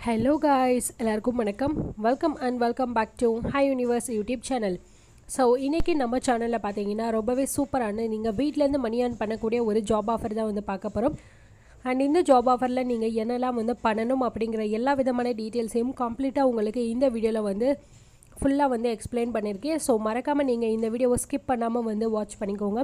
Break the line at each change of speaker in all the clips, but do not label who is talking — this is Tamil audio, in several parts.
ஹலோ காய்ஸ் எல்லாருக்கும் வணக்கம் welcome and welcome back to hi universe YouTube channel so இன்றைக்கி நம்ம சேனலில் பார்த்தீங்கன்னா ரொம்பவே சூப்பரான நீங்கள் வீட்டிலேருந்து மணி ஏர்ன் பண்ணக்கூடிய ஒரு ஜாப் ஆஃபர் தான் வந்து பார்க்க போகிறோம் அண்ட் இந்த ஜாப் ஆஃபரில் நீங்கள் என்னெல்லாம் வந்து பண்ணணும் அப்படிங்கிற எல்லா விதமான டீட்டெயில்ஸையும் கம்ப்ளீட்டாக உங்களுக்கு இந்த வீடியோவில் வந்து ஃபுல்லாக வந்து எக்ஸ்பிளைன் பண்ணியிருக்கேன் ஸோ மறக்காமல் நீங்கள் இந்த வீடியோவை ஸ்கிப் பண்ணாமல் வந்து வாட்ச் பண்ணிக்கோங்க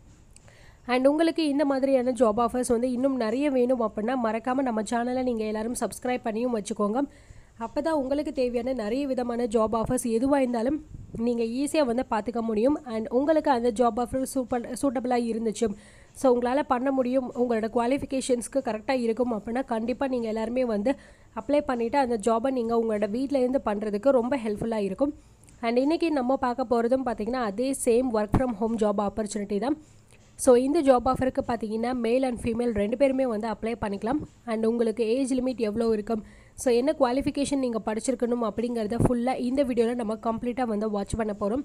அண்ட் உங்களுக்கு இந்த மாதிரியான ஜாப் ஆஃபர்ஸ் வந்து இன்னும் நிறைய வேணும் அப்படின்னா மறக்காமல் நம்ம சேனலை நீங்கள் எல்லோரும் சப்ஸ்கிரைப் பண்ணியும் வச்சுக்கோங்க அப்போ தான் உங்களுக்கு தேவையான நிறைய விதமான ஜாப் ஆஃபர்ஸ் எதுவாக இருந்தாலும் நீங்கள் ஈஸியாக வந்து பார்த்துக்க முடியும் அண்ட் உங்களுக்கு அந்த ஜாப் ஆஃபர் சூப்பர் சூட்டபுளாக இருந்துச்சு ஸோ உங்களால் பண்ண முடியும் உங்களோட குவாலிஃபிகேஷன்ஸ்க்கு கரெக்டாக இருக்கும் அப்படின்னா கண்டிப்பாக நீங்கள் எல்லாருமே வந்து அப்ளை பண்ணிவிட்டு அந்த ஜாபை நீங்கள் உங்களோட வீட்டிலேருந்து பண்ணுறதுக்கு ரொம்ப ஹெல்ப்ஃபுல்லாக இருக்கும் அண்ட் இன்றைக்கி நம்ம பார்க்க போகிறதும் பார்த்திங்கன்னா அதே same work from home job opportunity தான் ஸோ இந்த ஜாப் ஆஃபருக்கு பார்த்தீங்கன்னா மேல் அண்ட் ஃபீமேல் ரெண்டு பேருமே வந்து அப்ளை பண்ணிக்கலாம் அண்ட் உங்களுக்கு ஏஜ் லிமிட் எவ்வளோ இருக்கும் ஸோ என்ன குவாலிஃபிகேஷன் நீங்கள் படிச்சிருக்கணும் அப்படிங்கிறத ஃபுல்லாக இந்த வீடியோவில் நம்ம கம்ப்ளீட்டாக வந்து வாட்ச் பண்ண போகிறோம்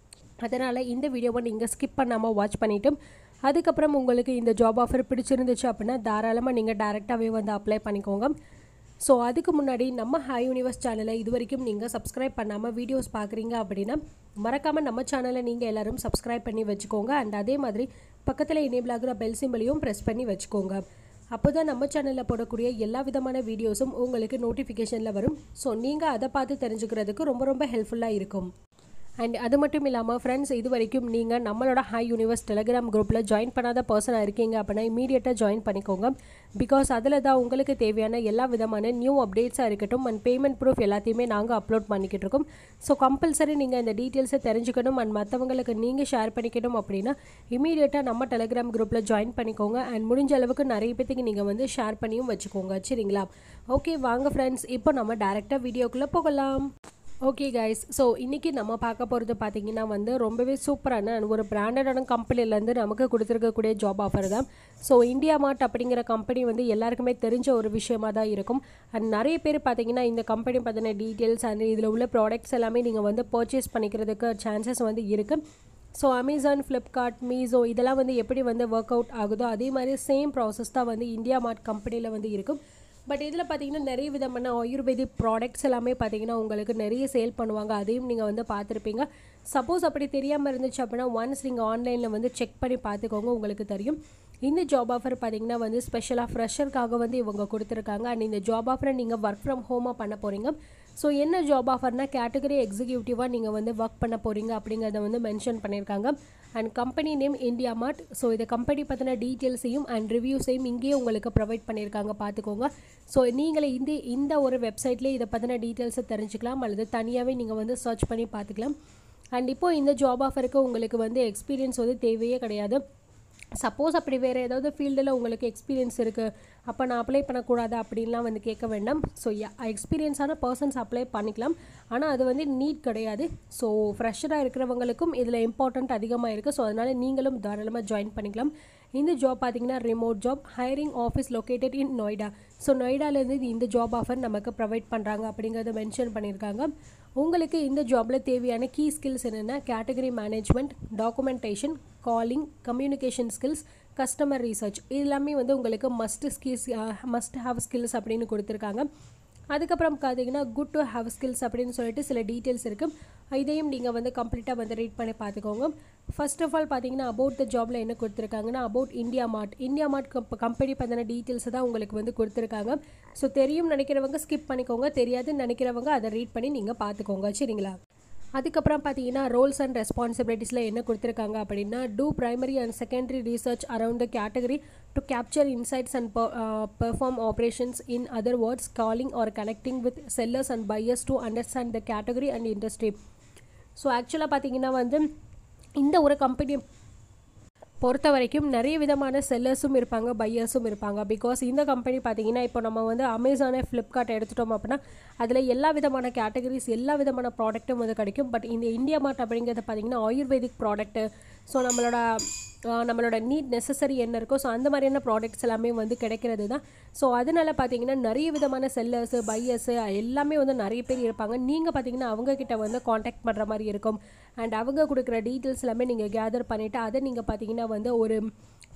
அதனால் இந்த வீடியோவை நீங்கள் ஸ்கிப் பண்ணாமல் வாட்ச் பண்ணிவிட்டு அதுக்கப்புறம் உங்களுக்கு இந்த ஜாப் ஆஃபர் பிடிச்சிருந்துச்சு அப்படின்னா தாராளமாக நீங்கள் டேரெக்டாகவே வந்து அப்ளை பண்ணிக்கோங்க ஸோ அதுக்கு முன்னாடி நம்ம ஹை யூனிவர்ஸ் சேனலை இது வரைக்கும் நீங்கள் சப்ஸ்கிரைப் பண்ணாமல் வீடியோஸ் பார்க்குறீங்க அப்படின்னா மறக்காமல் நம்ம சேனலை நீங்கள் எல்லோரும் சப்ஸ்கிரைப் பண்ணி வச்சுக்கோங்க அண்ட் அதே மாதிரி பக்கத்தில் எனேபிள் ஆகிற பெல் சிம்பிளையும் ப்ரெஸ் பண்ணி வச்சுக்கோங்க அப்போ தான் நம்ம சேனலில் போடக்கூடிய எல்லா விதமான வீடியோஸும் உங்களுக்கு நோட்டிஃபிகேஷனில் வரும் ஸோ நீங்கள் அதை பார்த்து தெரிஞ்சுக்கிறதுக்கு ரொம்ப ரொம்ப ஹெல்ப்ஃபுல்லாக இருக்கும் அண்ட் அது மட்டும் இல்லாமல் ஃப்ரெண்ட்ஸ் இது வரைக்கும் நீங்கள் நம்மளோட ஹை யூனிவர்ஸ் டெலிகிராம் குரூப்பில் ஜாயின் பண்ணாத பர்சனாக இருக்கீங்க அப்படின்னா இமீடியட்டாக ஜாயின் பண்ணிக்கோங்க பிகாஸ் அதில் தான் உங்களுக்கு தேவையான எல்லா விதமான நியூ அப்டேட்ஸாக இருக்கட்டும் அண்ட் பேமெண்ட் ப்ரூஃப் எல்லாத்தையுமே நாங்கள் அப்லோட் பண்ணிக்கிட்டு இருக்கோம் ஸோ கம்பல்சரி நீங்கள் இந்த டீட்டெயில்ஸை தெரிஞ்சுக்கணும் அண்ட் மற்றவங்களுக்கு நீங்கள் ஷேர் பண்ணிக்கணும் அப்படின்னா இமீடியட்டாக நம்ம டெலிகிராம் குரூப்பில் ஜாயின் பண்ணிக்கோங்க அண்ட் முடிஞ்ச அளவுக்கு நிறைய பேத்துக்கு நீங்கள் வந்து ஷேர் பண்ணியும் வச்சுக்கோங்க சரிங்களா ஓகே வாங்க ஃப்ரெண்ட்ஸ் இப்போ நம்ம டேரெக்டாக வீடியோக்குள்ளே போகலாம் ஓகே கைஸ் ஸோ இன்றைக்கி நம்ம பார்க்க போகிறது பார்த்தீங்கன்னா வந்து ரொம்பவே சூப்பரான ஒரு பிராண்டடான கம்பெனிலேருந்து நமக்கு கொடுத்துருக்கக்கூடிய ஜாப் ஆஃபர் தான் ஸோ இந்தியா மார்ட் அப்படிங்கிற கம்பெனி வந்து எல்லாருக்குமே தெரிஞ்ச ஒரு விஷயமா தான் இருக்கும் அண்ட் நிறைய பேர் பார்த்தீங்கன்னா இந்த கம்பெனி பற்றின டீட்டெயில்ஸ் அண்ட் இதில் உள்ள ப்ராடக்ட்ஸ் எல்லாமே நீங்கள் வந்து பர்ச்சேஸ் பண்ணிக்கிறதுக்கு சான்சஸ் வந்து இருக்குது ஸோ அமேசான் ஃப்ளிப்கார்ட் மீஸோ இதெல்லாம் வந்து எப்படி வந்து ஒர்க் அவுட் ஆகுதோ அதே மாதிரி சேம் ப்ராசஸ் தான் வந்து இந்தியா மார்ட் கம்பெனியில் வந்து இருக்கும் பட் இதில் பார்த்தீங்கன்னா நிறைய விதமான ஆயுர்வேதிக் ப்ராடக்ட்ஸ் எல்லாமே பார்த்தீங்கன்னா உங்களுக்கு நிறைய சேல் பண்ணுவாங்க அதையும் நீங்கள் வந்து பார்த்துருப்பீங்க சப்போஸ் அப்படி தெரியாமல் இருந்துச்சு அப்படின்னா ஒன்ஸ் நீங்கள் ஆன்லைனில் வந்து செக் பண்ணி பார்த்துக்கோங்க உங்களுக்கு தெரியும் இந்த ஜாப் ஆஃபர் பார்த்தீங்கன்னா வந்து ஸ்பெஷலாக ஃப்ரெஷருக்காக வந்து இவங்க கொடுத்துருக்காங்க அண்ட் இந்த ஜாப் ஆஃபரை நீங்கள் ஒர்க் ஃப்ரம் ஹோமாக பண்ண போகிறீங்க ஸோ என்ன ஜாப் ஆஃபர்னா கேட்டகரி எக்ஸிக்யூட்டிவாக நீங்கள் வந்து ஒர்க் பண்ண போகிறீங்க அப்படிங்கிறத வந்து மென்ஷன் பண்ணியிருக்காங்க and company name India mart so இந்த கம்பெனி பற்றின டீட்டெயில்ஸையும் அண்ட் ரிவ்யூஸையும் இங்கேயே உங்களுக்கு ப்ரொவைட் பண்ணியிருக்காங்க பார்த்துக்கோங்க ஸோ நீங்களே இந்த இந்த ஒரு வெப்சைட்லேயே இதை பற்றின டீட்டெயில்ஸை தெரிஞ்சுக்கலாம் அல்லது தனியாகவே நீங்கள் வந்து சர்ச் பண்ணி பார்த்துக்கலாம் அண்ட் இப்போது இந்த ஜாப் ஆஃபருக்கு உங்களுக்கு வந்து எக்ஸ்பீரியன்ஸ் வந்து தேவையே கிடையாது சப்போஸ் அப்படி வேறு ஏதாவது ஃபீல்டில் உங்களுக்கு எக்ஸ்பீரியன்ஸ் இருக்குது அப்போ நான் அப்ளை பண்ணக்கூடாது அப்படின்லாம் வந்து கேட்க வேண்டாம் ஸோ எக்ஸ்பீரியன்ஸான பர்சன்ஸ் அப்ளை பண்ணிக்கலாம் ஆனால் அது வந்து நீட் கிடையாது ஸோ ஃப்ரெஷராக இருக்கிறவங்களுக்கும் இதில் இம்பார்ட்டண்ட் அதிகமாக இருக்குது ஸோ அதனால் நீங்களும் தாராளமாக ஜாயின் பண்ணிக்கலாம் இந்த ஜாப் பார்த்தீங்கன்னா remote job hiring office located in Noida so நொய்டாலேருந்து இந்த ஜாப் ஆஃபர் நமக்கு ப்ரொவைட் பண்ணுறாங்க அப்படிங்கிறத மென்ஷன் பண்ணியிருக்காங்க உங்களுக்கு இந்த ஜாபில் தேவையான கீ ஸ்கில்ஸ் என்னென்னா category management documentation calling communication skills customer research இது எல்லாமே வந்து உங்களுக்கு must skills must have skills அப்படின்னு கொடுத்துருக்காங்க அதுக்கப்புறம் பார்த்தீங்கன்னா குட் டு ஹாவ் ஸ்கில்ஸ் அப்படின்னு சொல்லிட்டு சில டீட்டெயில்ஸ் இருக்குது இதையும் நீங்கள் வந்து கம்ப்ளீட்டாக வந்து ரீட் பண்ணி பார்த்துக்கோங்க ஃபர்ஸ்ட் ஆஃப் ஆல் பார்த்தீங்கன்னா அபவுட் த ஜாபில் என்ன கொடுத்துருக்காங்கன்னா about India mart India mart company பற்றின டீட்டெயில்ஸ் தான் உங்களுக்கு வந்து கொடுத்துருக்காங்க ஸோ தெரியும் நினைக்கிறவங்க ஸ்கிப் பண்ணிக்கோங்க தெரியாதுன்னு நினைக்கிறவங்க அதை ரீட் பண்ணி நீங்கள் பார்த்துக்கோங்க சரிங்களா அதுக்கப்புறம் பார்த்தீங்கன்னா ரோல்ஸ் அண்ட் ரெஸ்பான்சிபிலிட்டிஸில் என்ன கொடுத்துருக்காங்க அப்படின்னா do primary and secondary research around the category to capture insights and perform operations in other words calling or connecting with sellers and buyers to understand the category and industry so ஆக்சுவலாக பார்த்தீங்கன்னா வந்து இந்த ஒரு கம்பெனி பொறுத்த வரைக்கும் நிறைய விதமான செல்லர்ஸும் இருப்பாங்க பையர்ஸும் இருப்பாங்க பிகாஸ் இந்த கம்பெனி பார்த்தீங்கன்னா இப்போ நம்ம வந்து அமேசானே ஃப்ளிப்கார்ட் எடுத்துட்டோம் அப்படின்னா அதில் எல்லா விதமான கேட்டகரிஸ் எல்லா விதமான ப்ராடக்ட்டும் வந்து கிடைக்கும் பட் இந்த இந்தியா மார்ட் அப்படிங்கிறது பார்த்தீங்கன்னா ஆயுர்வேதிக் ப்ராடக்ட்டு ஸோ நம்மளோட நம்மளோட நீட் நெசசரி என்ன இருக்கோ ஸோ அந்த மாதிரியான ப்ராடக்ட்ஸ் எல்லாமே வந்து கிடைக்கிறது தான் ஸோ அதனால் பார்த்தீங்கன்னா நிறைய விதமான செல்லர்ஸு பையர்ஸு எல்லாமே வந்து நிறைய பேர் இருப்பாங்க நீங்கள் பார்த்தீங்கன்னா அவங்கக்கிட்ட வந்து காண்டாக்ட் பண்ணுற மாதிரி இருக்கும் அண்ட் அவங்க கொடுக்குற டீட்டெயில்ஸ் எல்லாமே நீங்கள் கேதர் பண்ணிவிட்டு அதை நீங்கள் பார்த்தீங்கன்னா வந்து ஒரு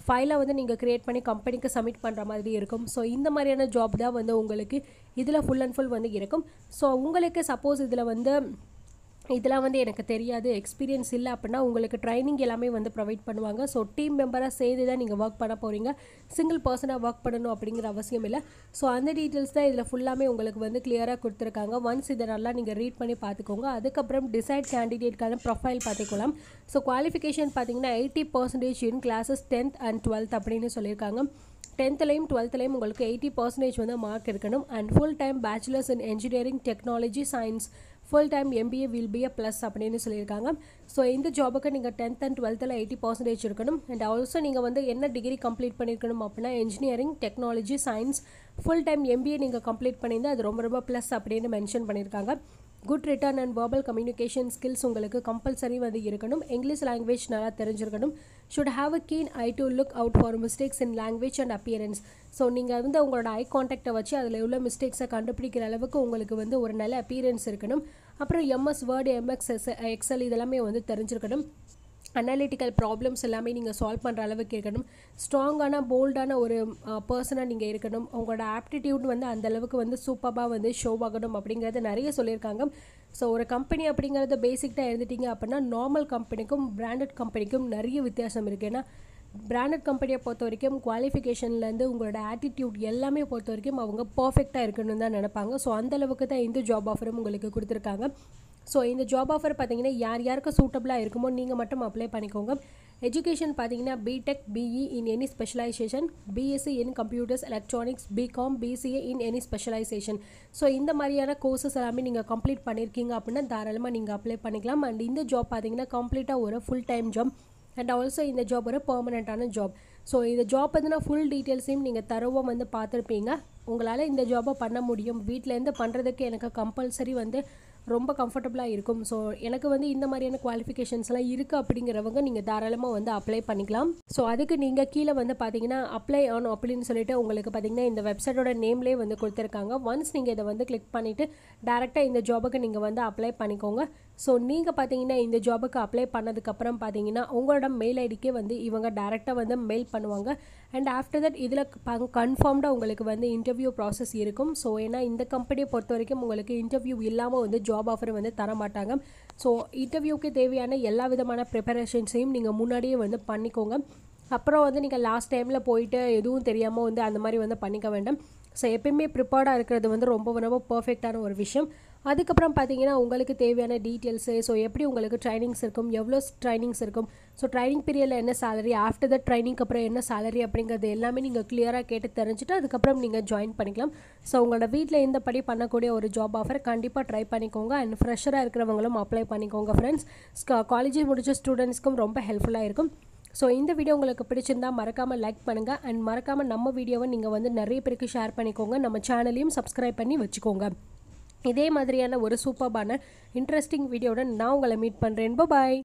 ஃபைலை வந்து நீங்கள் க்ரியேட் பண்ணி கம்பெனிக்கு சப்மிட் பண்ணுற மாதிரி இருக்கும் ஸோ இந்த மாதிரியான ஜாப் தான் வந்து உங்களுக்கு இதில் ஃபுல் அண்ட் ஃபுல் வந்து இருக்கும் ஸோ உங்களுக்கு சப்போஸ் இதில் வந்து இதெல்லாம் வந்து எனக்கு தெரியாது எக்ஸ்பீரியன்ஸ் இல்லை அப்படின்னா உங்களுக்கு ட்ரைனிங் எல்லாமே வந்து ப்ரொவைட் பண்ணுவாங்க ஸோ டீம் மெம்பராக சேர்ந்து தான் நீங்கள் ஒர்க் பண்ண போகிறீங்க சிங்கிள் பர்சனாக ஒர்க் பண்ணணும் அப்படிங்கிற அவசியம் இல்லை ஸோ அந்த டீட்டெயில்ஸ் தான் இதில் ஃபுல்லாமே உங்களுக்கு வந்து கிளியராக கொடுத்துருக்காங்க ஒன்ஸ் இதை நல்லா நீங்கள் ரீட் பண்ணி பார்த்துக்கோங்க அதுக்கப்புறம் டிசைட் கேண்டிடேட்கான ப்ரொஃபைல் பார்த்துக்கலாம் ஸோ குவாலிஃபிகேஷன் பார்த்தீங்கன்னா eighty percentage in classes tenth and twelfth அப்படின்னு சொல்லியிருக்காங்க டென்த்துலேயும் டுவெல்த்துலேயும் உங்களுக்கு எயிட்டி பர்சன்டேஜ் வந்து மார்க் இருக்கணும் and full time bachelors in engineering technology science full time MBA will be a plus அப்படின்னு சொல்லியிருக்காங்க ஸோ இந்த ஜாபுக்கு நீங்கள் டென்த் அண்ட் டுவெல்த்தில் எயிட்டி பர்சன்டேஜ் இருக்கணும் அண்ட் ஆல்சோ நீங்கள் வந்து என்ன டிகிரி கம்ப்ளீட் பண்ணியிருக்கணும் அப்படின்னா engineering technology science full time MBA நீங்கள் கம்ப்ளீட் பண்ணியிருந்தால் அது ரொம்ப ரொம்ப ப்ளஸ் அப்படின்னு மென்ஷன் பண்ணியிருக்காங்க good written and verbal communication skills உங்களுக்கு கம்பல்சரி வந்து இருக்கணும் இங்கிலீஷ் லாங்குவேஜ் நல்லா தெரிஞ்சிருக்கணும் should have a keen eye to look out for mistakes in language and appearance so நீங்கள் வந்து உங்களோட ஐ கான்டாக்டை வச்சு அதில் உள்ள மிஸ்டேக்ஸை கண்டுபிடிக்கிற அளவுக்கு உங்களுக்கு வந்து ஒரு நல்ல அப்பியரன்ஸ் இருக்கணும் அப்புறம் எம்எஸ் வேர்டு எம்எக்ஸ் எக்ஸல் இதெல்லாமே வந்து தெரிஞ்சிருக்கணும் அனாலிட்டிக்கல் ப்ராப்ளம்ஸ் எல்லாமே நீங்கள் சால்வ் பண்ணுற அளவுக்கு இருக்கணும் ஸ்ட்ராங்கான போல்டான ஒரு பர்சனாக நீங்கள் இருக்கணும் உங்களோட ஆப்டிடியூட் வந்து அந்த அளவுக்கு வந்து சூப்பராக வந்து ஷோ ஆகணும் அப்படிங்கிறத நிறைய சொல்லியிருக்காங்க ஸோ ஒரு கம்பெனி அப்படிங்கிறத பேசிக்டாக இருந்துட்டீங்க அப்படின்னா நார்மல் கம்பெனிக்கும் பிராண்டட் கம்பெனிக்கும் நிறைய வித்தியாசம் இருக்குது ஏன்னா பிராண்டட் கம்பெனியை பொறுத்த வரைக்கும் குவாலிஃபிகேஷன்லேருந்து உங்களோட ஆட்டிடியூட் எல்லாமே பொறுத்த வரைக்கும் அவங்க பர்ஃபெக்டாக இருக்கணும்னு தான் நினைப்பாங்க ஸோ அந்தளவுக்கு தான் இந்த ஜாப் ஆஃபரும் உங்களுக்கு கொடுத்துருக்காங்க ஸோ இந்த ஜாப் ஆஃபர் பார்த்தீங்கன்னா யார் யாருக்கு சூட்டபிளாக இருக்குமோ நீங்கள் மட்டும் அப்ளை பண்ணிக்கோங்க எஜுகேஷன் பார்த்தீங்கன்னா BTech BE in any specialisation BSc in computers electronics BCom BCA in any specialisation so இந்த மாதிரியான கோர்சஸ் எல்லாமே நீங்கள் கம்ப்ளீட் பண்ணியிருக்கீங்க அப்படின்னா தாராளமாக நீங்கள் அப்ளை பண்ணிக்கலாம் அண்ட் இந்த ஜாப் பார்த்தீங்கன்னா கம்ப்ளீட்டாக ஒரு full time job and also இந்த ஜாப் ஒரு பர்மனெண்ட்டான ஜாப் ஸோ இந்த ஜாப் பற்றின ஃபுல் டீட்டெயில்ஸையும் நீங்கள் தரவாக வந்து பார்த்துருப்பீங்க உங்களால் இந்த ஜாபை பண்ண முடியும் வீட்டிலேருந்து பண்ணுறதுக்கு எனக்கு கம்பல்சரி வந்து ரொம்ப கம்ஃபர்டபுளாக இருக்கும் ஸோ எனக்கு வந்து இந்த மாதிரியான குவாலிஃபிகேஷன்ஸ்லாம் இருக்குது அப்படிங்கிறவங்க நீங்கள் தாராளமாக வந்து அப்ளை பண்ணிக்கலாம் ஸோ அதுக்கு நீங்கள் கீழே வந்து பார்த்தீங்கன்னா அப்ளை ஆன் அப்படின்னு சொல்லிட்டு உங்களுக்கு பார்த்தீங்கன்னா இந்த வெப்சைட்டோட நேம்லேயே வந்து கொடுத்துருக்காங்க ஒன்ஸ் நீங்கள் இதை வந்து கிளிக் பண்ணிவிட்டு டேரெக்டாக இந்த ஜாபுக்கு நீங்கள் வந்து அப்ளை பண்ணிக்கோங்க ஸோ நீங்கள் பார்த்தீங்கன்னா இந்த ஜாபுக்கு அப்ளை பண்ணதுக்கப்புறம் பார்த்தீங்கன்னா உங்களோட மெயில் ஐடிக்கே வந்து இவங்க டேரெக்டாக வந்து மெயில் பண்ணுவாங்க அண்ட் ஆஃப்டர் தட் இதில் கன்ஃபார்ம்டாக உங்களுக்கு வந்து இன்டர்வியூ ப்ராசஸ் இருக்கும் ஸோ ஏன்னா இந்த கம்பெனியை பொறுத்த வரைக்கும் உங்களுக்கு இன்டர்வியூ இல்லாமல் வந்து ஜாப் ஆஃபர் வந்து தர மாட்டாங்க ஸோ இன்டர்வியூக்கு தேவையான எல்லா விதமான ப்ரிப்பரேஷன்ஸையும் நீங்கள் முன்னாடியே வந்து பண்ணிக்கோங்க அப்புறம் வந்து நீங்கள் லாஸ்ட் டைமில் போயிட்டு எதுவும் தெரியாமல் வந்து அந்த மாதிரி வந்து பண்ணிக்க வேண்டாம் ஸோ எப்பயுமே ப்ரிப்பேர்டாக இருக்கிறது வந்து ரொம்ப ரொம்ப பர்ஃபெக்டான ஒரு விஷயம் அதுக்கப்புறம் பார்த்தீங்கன்னா உங்களுக்கு தேவையான டீட்டெயில்ஸு ஸோ எப்படி உங்களுக்கு ட்ரைனிங்ஸ் இருக்கும் எவ்வளோ ட்ரைனிங்ஸ் இருக்கும் ஸோ ட்ரைனிங் பீரியடில் என்ன சேலரி ஆஃப்டர் த ட்ரைனிங்க்கு அப்புறம் என்ன சேலரி அப்படிங்கிறது எல்லாமே நீங்கள் கிளியராக கேட்டு தெரிஞ்சுட்டு அதுக்கப்புறம் நீங்கள் ஜாயின் பண்ணிக்கலாம் ஸோ உங்களோட வீட்டில் இந்த படி பண்ணக்கூடிய ஒரு ஜாப் ஆஃபர் கண்டிப்பாக ட்ரை பண்ணிக்கோங்க அண்ட் ஃப்ரெஷராக இருக்கிறவங்களும் அப்ளை பண்ணிக்கோங்க ஃப்ரெண்ட்ஸ் காலேஜ் முடிச்ச ஸ்டூடெண்ட்ஸ்க்கும் ரொம்ப ஹெல்ப்ஃபுல்லாக இருக்கும் ஸோ இந்த வீடியோ உங்களுக்கு பிடிச்சிருந்தா மறக்காமல் லைக் பண்ணுங்கள் அண்ட் மறக்காமல் நம்ம வீடியோவை நீங்கள் வந்து நிறைய பேருக்கு ஷேர் பண்ணிக்கோங்க நம்ம சேனலையும் சப்ஸ்கிரைப் பண்ணி வச்சுக்கோங்க இதே மாதிரியான ஒரு சூப்பர்பான இன்ட்ரெஸ்டிங் வீடியோட நான் உங்களை மீட் பண்ணுறேன் பாய்